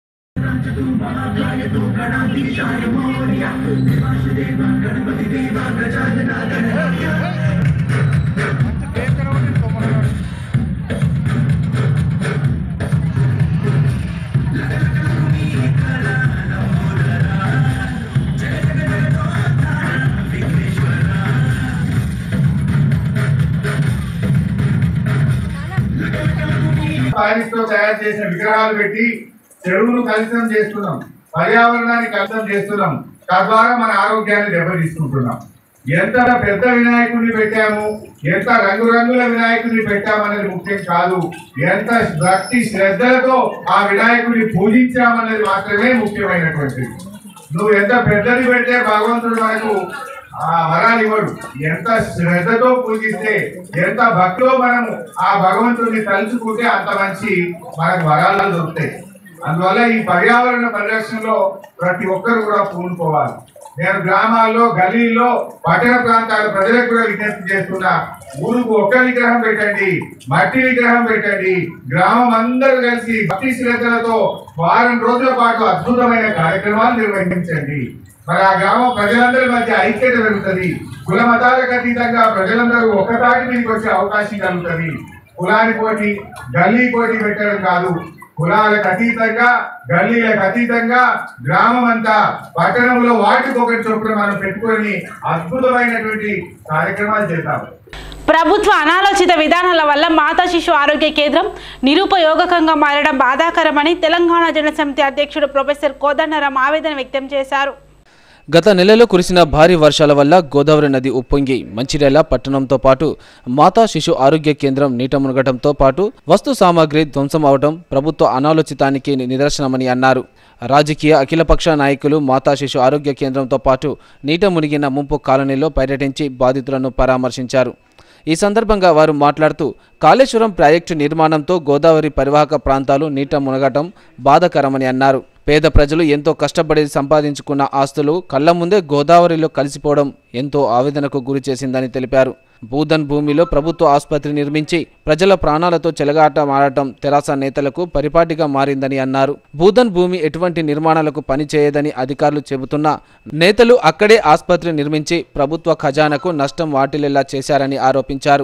పారిస్ తో తయారు చేసిన విగ్రహాలు పెట్టి చెరువును కలుషితం చేస్తున్నాం పర్యావరణాన్ని కలుషితం చేస్తున్నాం తద్వారా మన ఆరోగ్యాన్ని దెబ్బతీసుకుంటున్నాం ఎంత పెద్ద వినాయకుడిని పెట్టాము ఎంత రంగురంగుల వినాయకుడిని పెట్టామనేది ముఖ్యం కాదు ఎంత భక్తి శ్రద్ధలతో ఆ వినాయకుడిని పూజించామన్నది మాత్రమే ముఖ్యమైనటువంటిది నువ్వు ఎంత పెద్దది పెడితే భగవంతుడు మనకు ఆ వరాలు ఇవ్వడు ఎంత శ్రద్ధతో పూజిస్తే ఎంత భక్తిలో మనము ఆ భగవంతుడిని తలుచుకుంటే అంత మంచి మనకు వరాలు దొరుకుతాయి అందువల్ల ఈ పర్యావరణ పరిరక్షణలో ప్రతి ఒక్కరు కూడా పూనుకోవాలి నేను గ్రామాల్లో గలీల్లో పట్టణ ప్రాంతాల ప్రజలకు కూడా విజ్ఞప్తి చేస్తున్నా ఊరుకు ఒక్క విగ్రహం పెట్టండి మట్టి విగ్రహం పెట్టండి గ్రామం అందరూ కలిసి భక్తి శ్రద్ధలతో వారం రోజుల పాటు అద్భుతమైన కార్యక్రమాలు నిర్వహించండి మరి ఆ గ్రామం ప్రజలందరి మధ్య ఐక్యత పెరుగుతుంది కుల మతాలకు అతీతంగా ప్రజలందరూ ఒక్కతాటి మీదకి వచ్చే అవకాశం కలుగుతుంది కులాని పోటీ గల్లీ పోటీ పెట్టడం కాదు కులాలకు అతీతంగా గల్లీలకు అతీతంగా గ్రామం అంతా పట్టణంలో వాటికొకటి చొప్పున మనం పెట్టుకొని అద్భుతమైనటువంటి కార్యక్రమాలు చేద్దాం ప్రభుత్వ అనాలోచిత విధానాల వల్ల మాతా శిశు ఆరోగ్య కేంద్రం నిరుపయోగకంగా మారడం బాధాకరమని తెలంగాణ జనసమితి అధ్యక్షుడు ప్రొఫెసర్ కోదండరాం ఆవేదన వ్యక్తం చేశారు గత నెలలో కురిసిన భారీ వర్షాల వల్ల గోదావరి నది ఉప్పొంగి మంచిర్యాల పట్టణంతో పాటు మాతా శిశు ఆరోగ్య కేంద్రం నీట మునగడంతో పాటు వస్తు సామాగ్రి ధ్వంసం అవడం ప్రభుత్వ అనాలోచితానికి నిదర్శనమని అన్నారు రాజకీయ అఖిలపక్ష నాయకులు మాతా శిశు ఆరోగ్య కేంద్రంతో పాటు నీట మునిగిన ముంపు కాలనీలో పర్యటించి బాధితులను పరామర్శించారు ఈ సందర్భంగా వారు మాట్లాడుతూ కాళేశ్వరం ప్రాజెక్టు నిర్మాణంతో గోదావరి పరివాహక ప్రాంతాలు నీట మునగటం బాధకరమని అన్నారు పేద ప్రజలు ఎంతో కష్టపడి సంపాదించుకున్న ఆస్తులు కళ్ల ముందే గోదావరిలో కలిసిపోవడం ఎంతో ఆవేదనకు గురి చేసిందని తెలిపారు భూధన్ భూమిలో ప్రభుత్వ ఆసుపత్రి నిర్మించి ప్రజల ప్రాణాలతో చెలగాట మారటం తెరాస నేతలకు పరిపాటిగా మారిందని అన్నారు భూధన్ భూమి ఎటువంటి నిర్మాణాలకు పనిచేయదని అధికారులు చెబుతున్నా నేతలు అక్కడే ఆసుపత్రి నిర్మించి ప్రభుత్వ ఖజానాకు నష్టం వాటిల్లేలా చేశారని ఆరోపించారు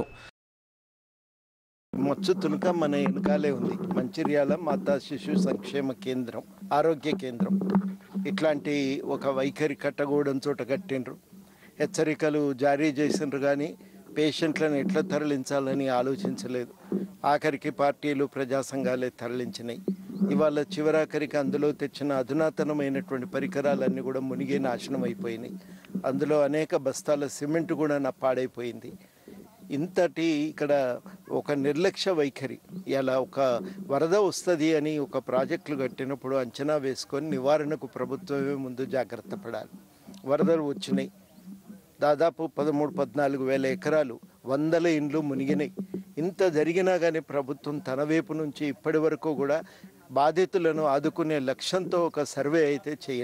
మచ్చు తునక మన వెనకాలే ఉంది మంచిర్యాల మాతా శిశు సంక్షేమ కేంద్రం ఆరోగ్య కేంద్రం ఇట్లాంటి ఒక వైఖరి కట్టగూడెం చోట కట్టిండ్రు హెచ్చరికలు జారీ చేసిండ్రు కానీ పేషెంట్లను ఎట్లా తరలించాలని ఆలోచించలేదు ఆఖరికి పార్టీలు ప్రజా సంఘాలే తరలించినాయి ఇవాళ చివరాఖరికి అందులో తెచ్చిన అధునాతనమైనటువంటి పరికరాలన్నీ కూడా మునిగి నాశనం అయిపోయినాయి అందులో అనేక బస్తాల సిమెంట్ కూడా నా పాడైపోయింది ఇంతటి ఇక్కడ ఒక నిర్లక్ష్య వైఖరి ఇలా ఒక వరద వస్తుంది అని ఒక ప్రాజెక్టులు కట్టినప్పుడు అంచనా వేసుకొని నివారణకు ప్రభుత్వమే ముందు జాగ్రత్త పడాలి వరదలు వచ్చినాయి దాదాపు పదమూడు పద్నాలుగు వేల ఎకరాలు వందల ఇండ్లు మునిగినాయి ఇంత జరిగినా కానీ ప్రభుత్వం తన వైపు నుంచి ఇప్పటి వరకు కూడా బాధితులను ఆదుకునే లక్ష్యంతో ఒక సర్వే అయితే చేయలేదు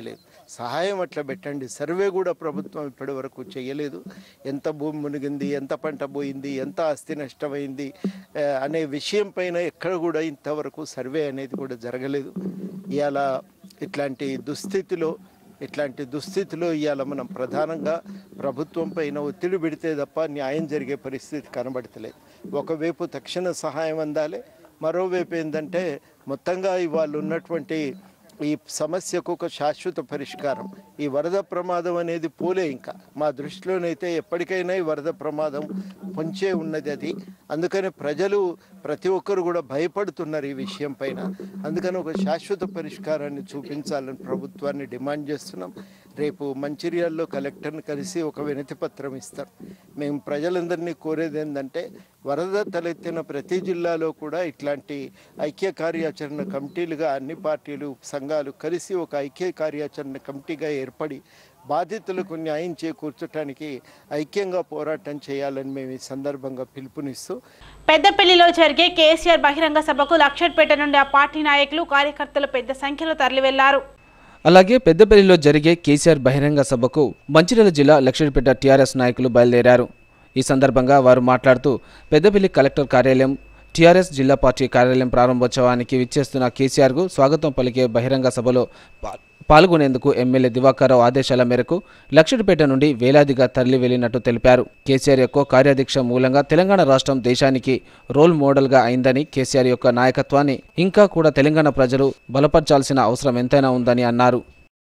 సహాయం అట్లా పెట్టండి సర్వే కూడా ప్రభుత్వం ఇప్పటి వరకు చేయలేదు ఎంత భూమి మునిగింది ఎంత పంట పోయింది ఎంత ఆస్తి నష్టమైంది ఆ, అనే విషయం పైన ఎక్కడ కూడా ఇంతవరకు సర్వే అనేది కూడా జరగలేదు ఇవాళ ఇట్లాంటి దుస్థితిలో ఇట్లాంటి దుస్థితిలో ఇవాళ మనం ప్రధానంగా ప్రభుత్వం పైన ఒత్తిడి పెడితే తప్ప న్యాయం జరిగే పరిస్థితి కనబడతలేదు ఒకవైపు తక్షణ సహాయం అందాలి మరోవైపు ఏంటంటే మొత్తంగా ఇవాళ ఉన్నటువంటి ఈ సమస్యకు ఒక శాశ్వత పరిష్కారం ఈ వరద ప్రమాదం అనేది పోలే ఇంకా మా దృష్టిలోనైతే ఎప్పటికైనా ఈ వరద ప్రమాదం పొంచే ఉన్నది అది అందుకని ప్రజలు ప్రతి ఒక్కరు కూడా భయపడుతున్నారు ఈ విషయం పైన అందుకని ఒక శాశ్వత పరిష్కారాన్ని చూపించాలని ప్రభుత్వాన్ని డిమాండ్ చేస్తున్నాం రేపు మంచిర్యాలలో కలెక్టర్ని కలిసి ఒక వినతి పత్రం ఇస్తాం మేము ప్రజలందరినీ కోరేది ఏంటంటే వరద తలెత్తిన ప్రతి జిల్లాలో కూడా ఇట్లాంటి ఐక్య కార్యాచరణ కమిటీలుగా అన్ని పార్టీలు సంఘాలు కలిసి ఒక ఐక్య కార్యాచరణ కమిటీగా ఏర్పడి బాధితులకు న్యాయం చేకూర్చడానికి ఐక్యంగా పోరాటం చేయాలని మేము ఈ సందర్భంగా పిలుపునిస్తూ పెద్దపల్లిలో జరిగే కేసీఆర్ బహిరంగ సభకు లక్షట్పేట నుండి ఆ పార్టీ నాయకులు కార్యకర్తలు పెద్ద సంఖ్యలో తరలివెళ్లారు అలాగే పెద్దపల్లిలో జరిగే కేసీఆర్ బహిరంగ సభకు మంచిర్యాల జిల్లా లక్ష్మీపేట టీఆర్ఎస్ నాయకులు బయలుదేరారు ఈ సందర్భంగా వారు మాట్లాడుతూ పెద్దపల్లి కలెక్టర్ కార్యాలయం టీఆర్ఎస్ జిల్లా పార్టీ కార్యాలయం ప్రారంభోత్సవానికి విచ్చేస్తున్న కేసీఆర్కు స్వాగతం పలికే బహిరంగ సభలో పా- పాల్గొనేందుకు ఎమ్మెల్యే దివాకర్రావు ఆదేశాల మేరకు లక్షడిపేట నుండి వేలాదిగా తరలి వెళ్లినట్టు తెలిపారు కేసీఆర్ యొక్క కార్యదీక్ష మూలంగా తెలంగాణ రాష్ట్రం దేశానికి రోల్ మోడల్గా అయిందని కేసీఆర్ యొక్క నాయకత్వాన్ని ఇంకా కూడా తెలంగాణ ప్రజలు బలపరచాల్సిన అవసరం ఎంతైనా ఉందని అన్నారు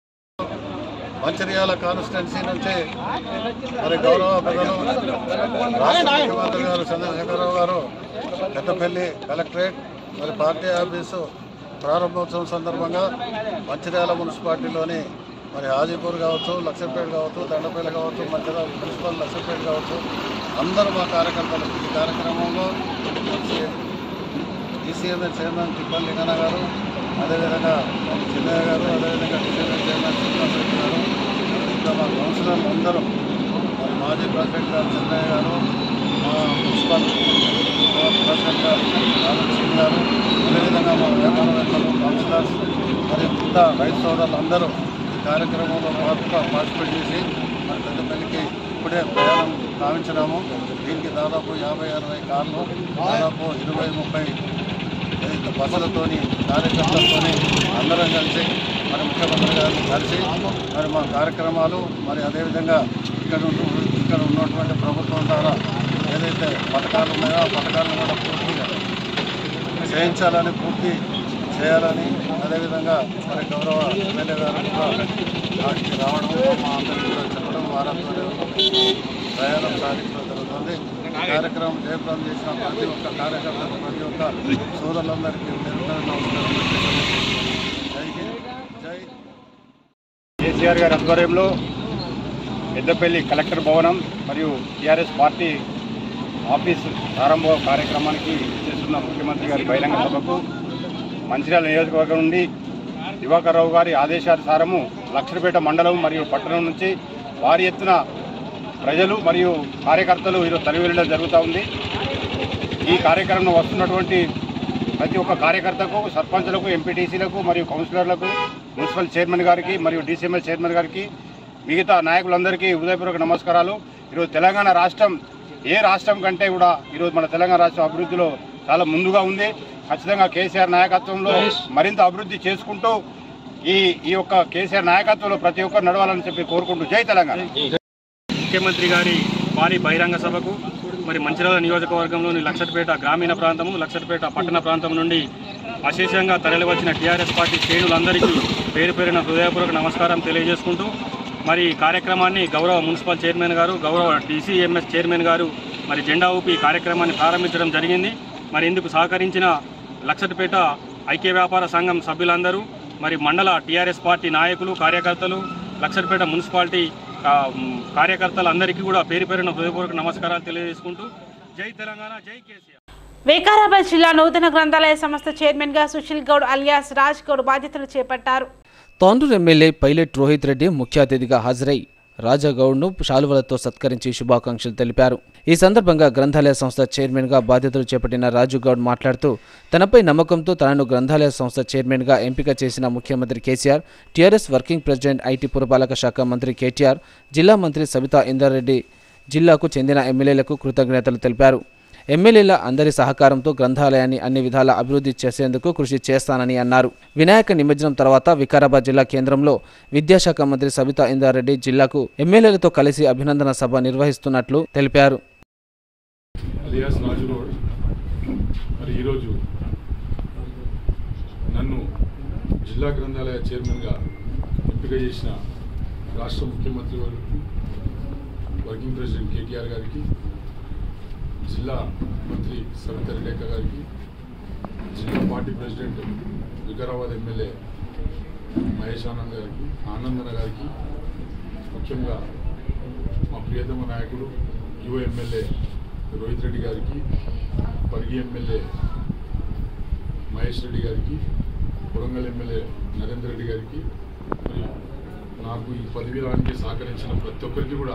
మంచిర్యాల కాన్స్టిట్యున్సీ నుంచి మరి గౌరవ పెద్దలు రాష్ట్ర ముఖ్యమంత్రి గారు చంద్రశేఖరరావు గారు పెద్దపల్లి కలెక్టరేట్ మరి పార్టీ ఆఫీసు ప్రారంభోత్సవం సందర్భంగా మంచిర్యాల మున్సిపాలిటీలోని మరి హాజీపూర్ కావచ్చు లక్ష్మీపేట కావచ్చు దండపల్లి కావచ్చు మంచిర్యాల మున్సిపల్ లక్ష్మీపేట కావచ్చు అందరూ మా కార్యకర్తలు ఈ కార్యక్రమంలో ఈసీఎంఎల్ చైర్మన్ తిప్పల్ లింగన్న గారు అదేవిధంగా చిన్నయ్య గారు అదేవిధంగా డిసిఎంఎల్ చైర్మన్ శ్రీనివాస్ రెడ్డి గారు ఇంకా మా కౌన్సిలర్లు అందరూ మరి మాజీ ప్రెసిడెంట్ గారు చిన్నయ్య గారు మా మున్సిపల్ ప్రెసిడెంట్ గారు రాజన్ సింగ్ గారు అదేవిధంగా మా వ్యాపారవేత్తలు కౌన్సిలర్స్ మరి మిగతా రైతు సోదరులు అందరూ ఈ కార్యక్రమంలో పార్టిగా పార్టిసిపేట్ చేసి మరి పెద్దపల్లికి ఇప్పుడే ప్రయాణం కావించినాము దీనికి దాదాపు యాభై అరవై కార్లు దాదాపు ఇరవై ముప్పై ఏదైతే బస్సులతోని కార్యకర్తలతోని అందరం కలిసి మరి ముఖ్యమంత్రి గారిని కలిసి మరి మా కార్యక్రమాలు మరి అదేవిధంగా ఇక్కడ ఉన్న- ఇక్కడ ఉన్నటువంటి ప్రభుత్వం ద్వారా ఏదైతే పథకాలు ఉన్నాయో ఆ పథకాలను కూడా పూర్తిగా చేయించాలని పూర్తి చేయాలని అదేవిధంగా మరి గౌరవ ఎమ్మెల్యే గారు కూడా వాటికి రావడం మా అందరికీ కూడా చెప్పడం వారంతో ప్రయాణం సాగించడం జరుగుతుంది ఈ కార్యక్రమం జయప్రదం చేసిన ప్రతి ఒక్క కార్యకర్తలు ప్రతి ఒక్క సోదరులందరికీ నిరంతరం నమస్కారం జై హింద్ జై కేసీఆర్ గారి ఆధ్వర్యంలో పెద్దపల్లి కలెక్టర్ భవనం మరియు టీఆర్ఎస్ పార్టీ ఆఫీస్ ప్రారంభ కార్యక్రమానికి చేస్తున్న ముఖ్యమంత్రి గారి బహిరంగ సభకు మంచిర్యాల నియోజకవర్గం నుండి దివాకర్ రావు గారి ఆదేశానుసారము లక్షలపేట మండలం మరియు పట్టణం నుంచి భారీ ఎత్తున ప్రజలు మరియు కార్యకర్తలు ఈరోజు తరలి వెళ్ళడం జరుగుతూ ఉంది ఈ కార్యక్రమంలో వస్తున్నటువంటి ప్రతి ఒక్క కార్యకర్తకు సర్పంచులకు ఎంపీటీసీలకు మరియు కౌన్సిలర్లకు మున్సిపల్ చైర్మన్ గారికి మరియు డీసీఎంఎల్ చైర్మన్ గారికి మిగతా నాయకులందరికీ హృదయపూర్వక నమస్కారాలు ఈరోజు తెలంగాణ రాష్ట్రం ఏ రాష్ట్రం కంటే కూడా ఈరోజు మన తెలంగాణ రాష్ట్రం అభివృద్ధిలో చాలా ముందుగా ఉంది ఖచ్చితంగా కేసీఆర్ నాయకత్వంలో మరింత అభివృద్ధి చేసుకుంటూ ఈ ఈ యొక్క కేసీఆర్ నాయకత్వంలో ప్రతి ఒక్కరు నడవాలని చెప్పి కోరుకుంటూ జై తెలంగాణ ముఖ్యమంత్రి గారి భారీ బహిరంగ సభకు మరి మంచిర్యాల నియోజకవర్గంలోని లక్షపేట గ్రామీణ ప్రాంతము లక్షపేట పట్టణ ప్రాంతం నుండి అశేషంగా తరలివచ్చిన టీఆర్ఎస్ పార్టీ శ్రేణులందరికీ పేరు పేరున హృదయపూర్వక నమస్కారం తెలియజేసుకుంటూ మరి ఈ కార్యక్రమాన్ని గౌరవ మున్సిపల్ చైర్మన్ గారు గౌరవ డీసీఎంఎస్ చైర్మన్ గారు మరి జెండా ఊపి ఈ కార్యక్రమాన్ని ప్రారంభించడం జరిగింది మరి ఇందుకు సహకరించిన లక్షపేట ఐక్య వ్యాపార సంఘం సభ్యులందరూ మరి మండల టీఆర్ఎస్ పార్టీ నాయకులు కార్యకర్తలు లక్షపేట మున్సిపాలిటీ ఆ, మ్, కార్యకర్తలందరికీ కూడా పేరు పేరున హృదయపూర్వక నమస్కారాలు తెలియజేసుకుంటూ జై తెలంగాణ జై కేసీఆర్ వికారాబాద్ జిల్లా నూతన గ్రంథాలయ సంస్థ చైర్మన్ గా సుశీల్ గౌడ్ అలియాస్ రాజ్ గౌడ్ బాధ్యతలు చేపట్టారు తాండూరు ఎమ్మెల్యే పైలట్ రోహిత్ రెడ్డి ముఖ్య అతిథిగా హాజరై రాజాగౌడ్ను శాలువలతో సత్కరించి శుభాకాంక్షలు తెలిపారు ఈ సందర్భంగా గ్రంథాలయ సంస్థ చైర్మన్గా బాధ్యతలు చేపట్టిన రాజుగౌడ్ మాట్లాడుతూ తనపై నమ్మకంతో తనను గ్రంథాలయ సంస్థ చైర్మన్గా ఎంపిక చేసిన ముఖ్యమంత్రి KCR TRS working president IT పురపాలక శాఖ మంత్రి కేటీఆర్ జిల్లా మంత్రి సబితా ఇందారెడ్డి జిల్లాకు చెందిన ఎమ్మెల్యేలకు కృతజ్ఞతలు తెలిపారు ఎమ్మెల్యేల అందరి సహకారంతో గ్రంథాలయాన్ని అన్ని విధాల అభివృద్ధి చేసేందుకు కృషి చేస్తానని అన్నారు వినాయక నిమజ్జనం తర్వాత వికారాబాద్ జిల్లా కేంద్రంలో విద్యాశాఖ మంత్రి సబితా ఇందారెడ్డి జిల్లాకు ఎమ్మెల్యేలతో కలిసి అభినందన సభ నిర్వహిస్తున్నట్లు తెలిపారు అలియాస్ రాజు రోడ్ మరి ఈరోజు నన్ను జిల్లా గ్రంథాలయ చైర్మన్గా ఎంపిక చేసిన రాష్ట్ర ముఖ్యమంత్రి గారికి వర్కింగ్ ప్రెసిడెంట్ కేటీఆర్ గారికి జిల్లా మంత్రి సవితా రెడ్డి గారికి జిల్లా party president Vikarabad MLA Mahesh Anand గారికి ఆనందన గారికి ముఖ్యంగా మా ప్రియతమ నాయకుడు యువ ఎమ్మెల్యే రోహిత్ రెడ్డి గారికి పరిగి ఎమ్మెల్యే మహేష్ రెడ్డి గారికి కొడంగల్ ఎమ్మెల్యే నరేందర్ రెడ్డి గారికి మరియు నాకు ఈ పదవీరానికి సహకరించిన ప్రతి ఒక్కరికి కూడా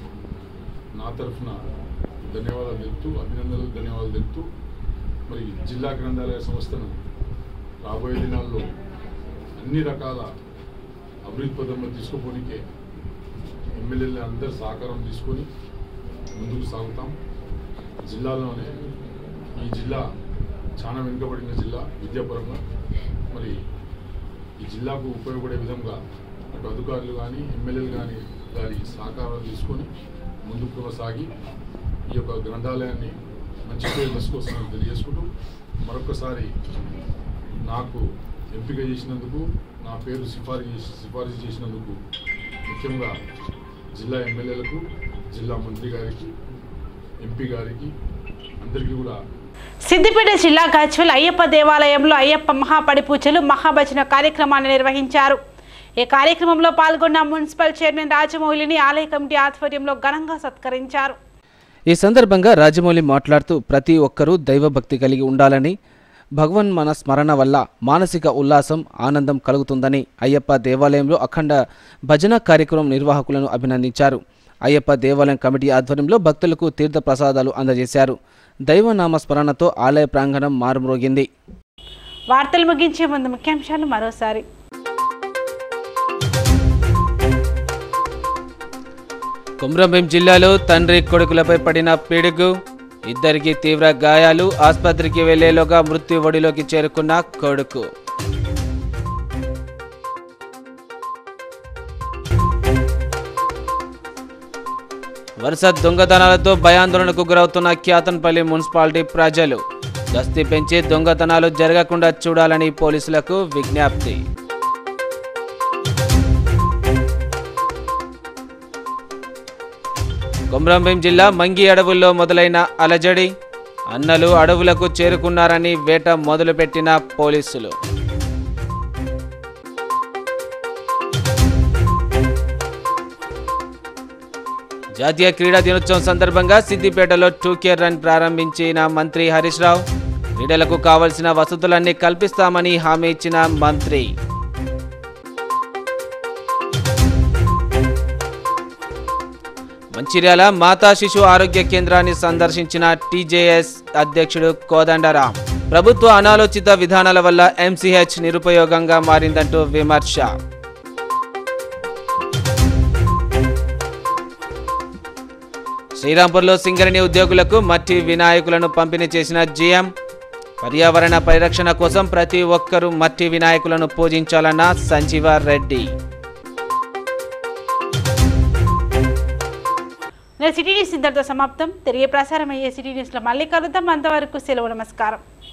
నా తరఫున ధన్యవాదాలు తెలుపుతూ అభినందనలు ధన్యవాదాలు తెలుపుతూ మరి జిల్లా గ్రంథాలయ సంస్థను రాబోయే దినాల్లో అన్ని రకాల అభివృద్ధి పదంలో తీసుకుపోనికే ఎమ్మెల్యేల అందరి సహకారం తీసుకొని ముందుకు సాగుతాం జిల్లాలోనే ఈ జిల్లా చాలా వెనుకబడిన జిల్లా విద్యాపరంగా మరి ఈ జిల్లాకు ఉపయోగపడే విధంగా అటు అధికారులు కానీ ఎమ్మెల్యేలు కానీ గారి సహకారాలు తీసుకొని ముందుకు కొనసాగి ఈ యొక్క గ్రంథాలయాన్ని మంచి పేరు తీసుకొస్తామని తెలియజేసుకుంటూ మరొకసారి నాకు ఎంపిక చేసినందుకు నా పేరు సిఫారసు చేసి సిఫారసు చేసినందుకు ముఖ్యంగా జిల్లా ఎమ్మెల్యేలకు జిల్లా మంత్రి గారికి ఎంపీ గారికి అందరికీ కూడా సిద్దిపేట జిల్లా గజ్వెల్ అయ్యప్ప దేవాలయంలో అయ్యప్ప మహాపడి పూజలు మహాభజన కార్యక్రమాన్ని నిర్వహించారు ఈ కార్యక్రమంలో పాల్గొన్న మున్సిపల్ చైర్మన్ రాజమౌళిని ఆలయ కమిటీ ఆధ్వర్యంలో ఘనంగా సత్కరించారు ఈ సందర్భంగా రాజమౌళి మాట్లాడుతూ ప్రతి ఒక్కరూ దైవభక్తి కలిగి ఉండాలని భగవన్ మన స్మరణ వల్ల మానసిక ఉల్లాసం ఆనందం కలుగుతుందని అయ్యప్ప దేవాలయంలో అఖండ భజన కార్యక్రమం నిర్వాహకులను అభినందించారు అయ్యప్ప దేవాలయం కమిటీ ఆధ్వర్యంలో భక్తులకు తీర్థ ప్రసాదాలు అందజేశారు దైవనామ స్మరణతో ఆలయ ప్రాంగణం మారుమ్రోగింది వార్తలు ముగించే ముందు ముఖ్యాంశాలు మరోసారి కుమ్రంభీం జిల్లాలో తండ్రి కొడుకులపై పడిన పిడుగు ఇద్దరికి తీవ్ర గాయాలు ఆసుపత్రికి వెళ్లేలోగా మృత్యు ఒడిలోకి చేరుకున్న కొడుకు వరుస దొంగతనాలతో భయాందోళనకు గురవుతున్న క్యాతన్పల్లి మున్సిపాలిటీ ప్రజలు గస్తీ పెంచి దొంగతనాలు జరగకుండా చూడాలని పోలీసులకు విజ్ఞప్తి కొమ్రంభీం జిల్లా మంగి అడవుల్లో మొదలైన అలజడి అన్నలు అడవులకు చేరుకున్నారని వేట మొదలుపెట్టిన పోలీసులు జాతీయ క్రీడా దినోత్సవం సందర్భంగా సిద్దిపేటలో టూకే రన్ ప్రారంభించిన మంత్రి హరీష్ రావు క్రీడలకు కావలసిన వసతులన్నీ కల్పిస్తామని హామీ ఇచ్చిన మంత్రి మంచిర్యాల మాతా శిశు ఆరోగ్య కేంద్రాన్ని సందర్శించిన టీజేఎస్ అధ్యక్షుడు కోదండరాం ప్రభుత్వ అనాలోచిత విధానాల వల్ల ఎంసీహెచ్ నిరుపయోగంగా మారిందంటూ విమర్శ శ్రీరాంపూర్లో సింగరణి ఉద్యోగులకు మట్టి వినాయకులను పంపిణీ చేసిన జీఎం పర్యావరణ పరిరక్షణ కోసం ప్రతి ఒక్కరూ మట్టి వినాయకులను పూజించాలన్న సంజీవ రెడ్డి నేను సిటీ న్యూస్ ఇంతటితో సమాప్తం తిరిగి ప్రసారం అయ్యే సిటీ న్యూస్లో మళ్ళీ కలుద్దాం అంతవరకు సెలవు నమస్కారం